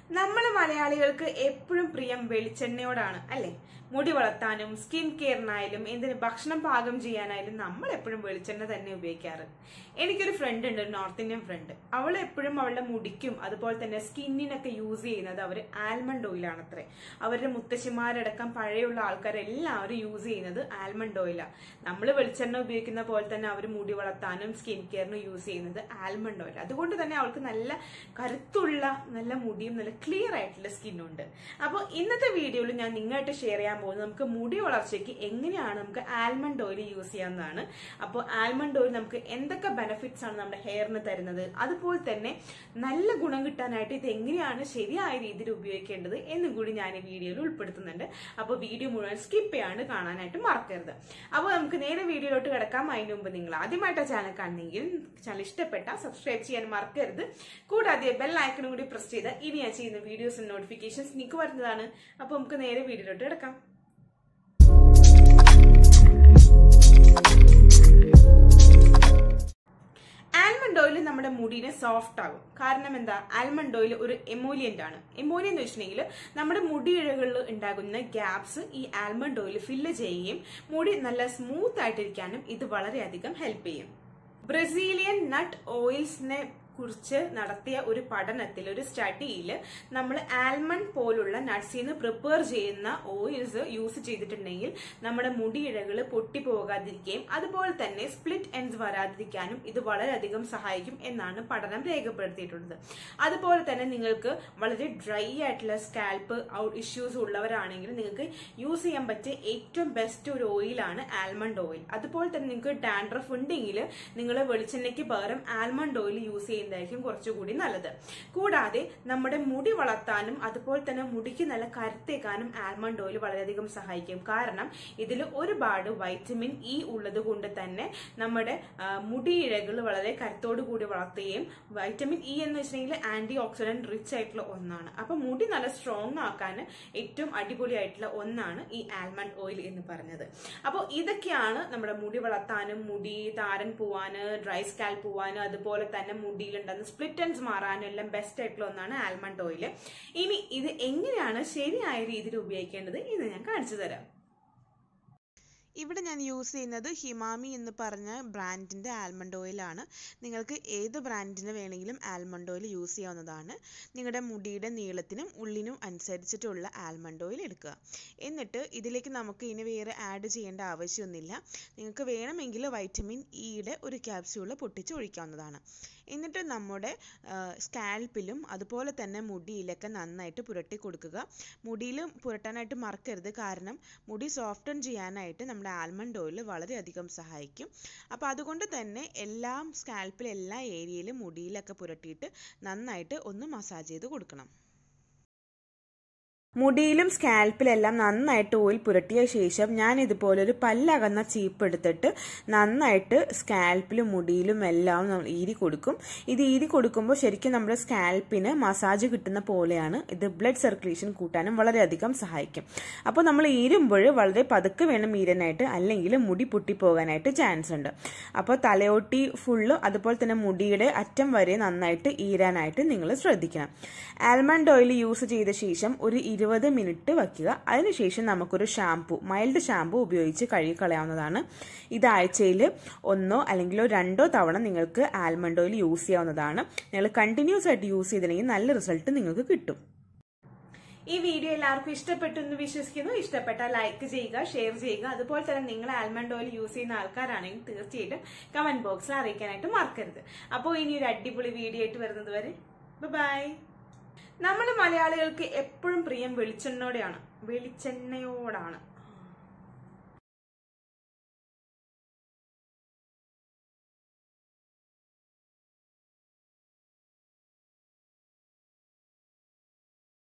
നമ്മൾ മലയാളികൾക്ക് എപ്പോഴും പ്രിയം വെളിച്ചെണ്ണയോടാണ് അല്ലെ മുടി വളർത്താനും സ്കിൻ കെയറിനായാലും എന്തിന് ഭക്ഷണം പാകം ചെയ്യാനായാലും നമ്മൾ എപ്പോഴും വെളിച്ചെണ്ണ തന്നെ ഉപയോഗിക്കാറ് എനിക്കൊരു ഫ്രണ്ട് ഉണ്ട് ഒരു നോർത്ത് ഇന്ത്യൻ ഫ്രണ്ട് അവൾ എപ്പോഴും അവളുടെ മുടിക്കും അതുപോലെ തന്നെ സ്കിന്നിനൊക്കെ യൂസ് ചെയ്യുന്നത് അവർ ആൽമണ്ട് ഓയിലാണ് അത്രേ അവരുടെ മുത്തശ്ശിമാരടക്കം പഴയുള്ള ആൾക്കാരെല്ലാവരും യൂസ് ചെയ്യുന്നത് ആൽമണ്ട് ഓയിലാണ് നമ്മൾ വെളിച്ചെണ്ണ ഉപയോഗിക്കുന്ന പോലെ തന്നെ അവർ മുടി വളർത്താനും സ്കിൻ കെയറിനും യൂസ് ചെയ്യുന്നത് ആൽമണ്ട് ഓയിൽ അതുകൊണ്ട് തന്നെ അവൾക്ക് നല്ല കരുത്തുള്ള നല്ല മുടിയും നല്ല ക്ലിയർ ആയിട്ടുള്ള സ്കിന്നുണ്ട് അപ്പോൾ ഇന്നത്തെ വീഡിയോയിൽ ഞാൻ നിങ്ങളായിട്ട് ഷെയർ ചെയ്യാൻ പോകുന്നത് നമുക്ക് മുടി വളർച്ചയ്ക്ക് എങ്ങനെയാണ് നമുക്ക് ആൽമണ്ട് ഓയിൽ യൂസ് ചെയ്യാവുന്നതാണ് അപ്പോൾ ആൽമണ്ട് ഓയിൽ നമുക്ക് എന്തൊക്കെ ബെനിഫിറ്റ്സ് ആണ് നമ്മുടെ ഹെയറിന് തരുന്നത് അതുപോലെ തന്നെ നല്ല ഗുണം കിട്ടാനായിട്ട് ഇത് എങ്ങനെയാണ് ശരിയായ രീതിയിൽ ഉപയോഗിക്കേണ്ടത് എന്നും കൂടി ഞാൻ ഈ വീഡിയോയിൽ ഉൾപ്പെടുത്തുന്നുണ്ട് അപ്പോൾ വീഡിയോ മുഴുവൻ സ്കിപ്പ് ചെയ്യാണ്ട് കാണാനായിട്ട് മറക്കരുത് അപ്പോൾ നമുക്ക് നേരെ വീഡിയോയിലോട്ട് കിടക്കാം അതിന് മുമ്പ് നിങ്ങൾ ആദ്യമായിട്ട് ചാനൽ കാണുന്നെങ്കിൽ ചാനൽ ഇഷ്ടപ്പെട്ട സബ്സ്ക്രൈബ് ചെയ്യാൻ മറക്കരുത് കൂടാതെ ബെൽ ഐക്കണും കൂടി പ്രസ് ചെയ്ത് ഇനി ഞാൻ ചെയ്യുന്ന വീഡിയോസ് നോട്ടിഫിക്കേഷൻസ് നിങ്ങൾക്ക് വരുന്നതാണ് അപ്പോൾ നമുക്ക് നേരെ വീഡിയോയിലോട്ട് കിടക്കാം ആൽമണ്ട് ഓയിൽ നമ്മുടെ മുടിനെ സോഫ്റ്റ് ആകും കാരണം എന്താ ആൽമണ്ട് ഓയിൽ ഒരു എമോലിയന്റ് ആണ് എമോലിയൻ എന്ന് വെച്ചിട്ടുണ്ടെങ്കിൽ നമ്മുടെ മുടിയിഴകളിൽ ഉണ്ടാകുന്ന ഗ്യാപ്സ് ഈ ആൽമണ്ട് ഓയിൽ ഫില്ല് ചെയ്യുകയും മുടി നല്ല സ്മൂത്ത് ആയിട്ടിരിക്കാനും ഇത് വളരെയധികം ഹെൽപ്പ് ചെയ്യും ബ്രസീലിയൻ നട്ട് ഓയിൽസിനെ കുറിച്ച് നടത്തിയ ഒരു പഠനത്തിൽ ഒരു സ്റ്റഡിയിൽ നമ്മൾ ആൽമണ്ട് പോലുള്ള നട്ട്സിൽ നിന്ന് പ്രിപ്പയർ ചെയ്യുന്ന ഓയിൽസ് യൂസ് ചെയ്തിട്ടുണ്ടെങ്കിൽ നമ്മുടെ മുടിയിഴകൾ പൊട്ടിപ്പോകാതിരിക്കുകയും അതുപോലെ തന്നെ സ്പ്ലിറ്റ് എൻഡ്സ് വരാതിരിക്കാനും ഇത് വളരെയധികം സഹായിക്കും എന്നാണ് പഠനം രേഖപ്പെടുത്തിയിട്ടുള്ളത് അതുപോലെ തന്നെ നിങ്ങൾക്ക് വളരെ ഡ്രൈ ആയിട്ടുള്ള സ്കാൽപ്പ് ഇഷ്യൂസ് ഉള്ളവരാണെങ്കിൽ നിങ്ങൾക്ക് യൂസ് ചെയ്യാൻ പറ്റിയ ഏറ്റവും ബെസ്റ്റ് ഒരു ഓയിലാണ് ആൽമണ്ട് ഓയിൽ അതുപോലെ തന്നെ നിങ്ങൾക്ക് ഡാൻഡ്രഫ് ഉണ്ടെങ്കിൽ നിങ്ങൾ വെളിച്ചെണ്ണയ്ക്ക് പകരം ആൽമണ്ട് ഓയിൽ യൂസ് ചെയ്യുന്ന ചെയ്യുന്നതായിരിക്കും കുറച്ചുകൂടി നല്ലത് കൂടാതെ നമ്മുടെ മുടി വളർത്താനും അതുപോലെ തന്നെ മുടിക്ക് നല്ല കരുത്തേക്കാനും ആൽമണ്ട് ഓയിൽ വളരെയധികം സഹായിക്കും കാരണം ഇതിൽ ഒരുപാട് വൈറ്റമിൻ ഇ ഉള്ളത് കൊണ്ട് തന്നെ നമ്മുടെ മുടിയിഴകൾ വളരെ കരുത്തോടു കൂടി വളർത്തുകയും വൈറ്റമിൻ ഇ എന്ന് വെച്ചിട്ടുണ്ടെങ്കിൽ ആന്റി ഓക്സിഡന്റ് റിച്ച് ആയിട്ടുള്ള ഒന്നാണ് അപ്പൊ മുടി നല്ല സ്ട്രോങ് ആക്കാൻ ഏറ്റവും അടിപൊളിയായിട്ടുള്ള ഒന്നാണ് ഈ ആൽമണ്ട് ഓയിൽ എന്ന് പറഞ്ഞത് അപ്പോൾ ഇതൊക്കെയാണ് നമ്മുടെ മുടി വളർത്താനും മുടി താരൻ പോവാന് ഡ്രൈ സ്കാൽ പോവാനും അതുപോലെ തന്നെ മുടിയിൽ ഉണ്ടാകുന്ന സ്പ്ലിറ്റൻസ് മാറാനും എല്ലാം ബെസ്റ്റ് ആയിട്ടുള്ള ഒന്നാണ് ആൽമണ്ട് ഓയിൽ ഇനി ഇത് എങ്ങനെയാണ് ശരിയായ രീതിയിൽ ഉപയോഗിക്കേണ്ടത് എന്ന് ഞാൻ കാണിച്ചു തരാം ഇവിടെ ഞാൻ യൂസ് ചെയ്യുന്നത് ഹിമാമി എന്ന് പറഞ്ഞ ബ്രാൻഡിൻ്റെ ആൽമണ്ട് ഓയിലാണ് നിങ്ങൾക്ക് ഏത് ബ്രാൻഡിന് വേണമെങ്കിലും ആൽമണ്ട് ഓയിൽ യൂസ് ചെയ്യാവുന്നതാണ് നിങ്ങളുടെ മുടിയുടെ നീളത്തിനും ഉള്ളിനും അനുസരിച്ചിട്ടുള്ള ആൽമണ്ട് ഓയിൽ എടുക്കുക എന്നിട്ട് ഇതിലേക്ക് നമുക്ക് ഇനി വേറെ ആഡ് ചെയ്യേണ്ട ആവശ്യമൊന്നുമില്ല നിങ്ങൾക്ക് വേണമെങ്കിൽ വൈറ്റമിൻ ഇയുടെ ഒരു ക്യാപ്സ്യൂൾ പൊട്ടിച്ച് ഒഴിക്കാവുന്നതാണ് എന്നിട്ട് നമ്മുടെ സ്കാൽപ്പിലും അതുപോലെ തന്നെ മുടിയിലൊക്കെ നന്നായിട്ട് പുരട്ടി കൊടുക്കുക മുടിയിൽ പുരട്ടാനായിട്ട് മറക്കരുത് കാരണം മുടി സോഫ്റ്റൺ ചെയ്യാനായിട്ട് നമ്മുടെ ആൽമണ്ട് ഓയിൽ വളരെയധികം സഹായിക്കും അപ്പോൾ അതുകൊണ്ട് തന്നെ എല്ലാം സ്കാൽപ്പിൽ എല്ലാ ഏരിയയിലും മുടിയിലൊക്കെ പുരട്ടിയിട്ട് നന്നായിട്ട് ഒന്ന് മസാജ് ചെയ്ത് കൊടുക്കണം മുടിയിലും സ്കാൽപ്പിലെല്ലാം നന്നായിട്ട് ഓയിൽ പുരട്ടിയ ശേഷം ഞാൻ ഇതുപോലെ ഒരു പല്ലകന്ന ചീപ്പ് എടുത്തിട്ട് നന്നായിട്ട് സ്കാൽപ്പിലും മുടിയിലും എല്ലാം ഈരി കൊടുക്കും ഇത് ഈരി കൊടുക്കുമ്പോൾ ശരിക്കും നമ്മുടെ സ്കാൽപ്പിന് മസാജ് കിട്ടുന്ന പോലെയാണ് ഇത് ബ്ലഡ് സർക്കുലേഷൻ കൂട്ടാനും വളരെയധികം സഹായിക്കും അപ്പോൾ നമ്മൾ ഈരുമ്പോൾ വളരെ പതുക്കെ വേണം ഈരാനായിട്ട് അല്ലെങ്കിൽ മുടി പൊട്ടിപ്പോകാനായിട്ട് ചാൻസ് ഉണ്ട് അപ്പോൾ തലയോട്ടി ഫുള്ള് അതുപോലെ തന്നെ മുടിയുടെ അറ്റം വരെ നന്നായിട്ട് ഈരാനായിട്ട് നിങ്ങൾ ശ്രദ്ധിക്കണം ആൽമണ്ട് ഓയിൽ യൂസ് ചെയ്ത ശേഷം ഒരു ഇരുപത് മിനിറ്റ് വയ്ക്കുക അതിനുശേഷം നമുക്കൊരു ഷാംപൂ മൈൽഡ് ഷാംപൂ ഉപയോഗിച്ച് കഴുകി കളയാവുന്നതാണ് ഇത് ആഴ്ചയിൽ ഒന്നോ അല്ലെങ്കിൽ രണ്ടോ തവണ നിങ്ങൾക്ക് ആൽമണ്ട് ഓയിൽ യൂസ് ചെയ്യാവുന്നതാണ് നിങ്ങൾ കണ്ടിന്യൂസ് ആയിട്ട് യൂസ് ചെയ്തിട്ടുണ്ടെങ്കിൽ നല്ല റിസൾട്ട് നിങ്ങൾക്ക് കിട്ടും ഈ വീഡിയോ എല്ലാവർക്കും ഇഷ്ടപ്പെട്ടു എന്ന് വിശ്വസിക്കുന്നു ഇഷ്ടപ്പെട്ടാൽ ലൈക്ക് ചെയ്യുക ഷെയർ ചെയ്യുക അതുപോലെ തന്നെ നിങ്ങൾ ആൽമണ്ട് ഓയിൽ യൂസ് ചെയ്യുന്ന ആൾക്കാരാണെങ്കിൽ തീർച്ചയായിട്ടും കമന്റ് ബോക്സിൽ അറിയിക്കാനായിട്ട് മറക്കരുത് അപ്പോൾ ഇനി ഒരു അടിപൊളി വീഡിയോ ആയിട്ട് വരുന്നത് വരെ ബൈ നമ്മൾ മലയാളികൾക്ക് എപ്പോഴും പ്രിയം വെളിച്ചെണ്ണയോടെയാണ് വെളിച്ചെണ്ണയോടാണ്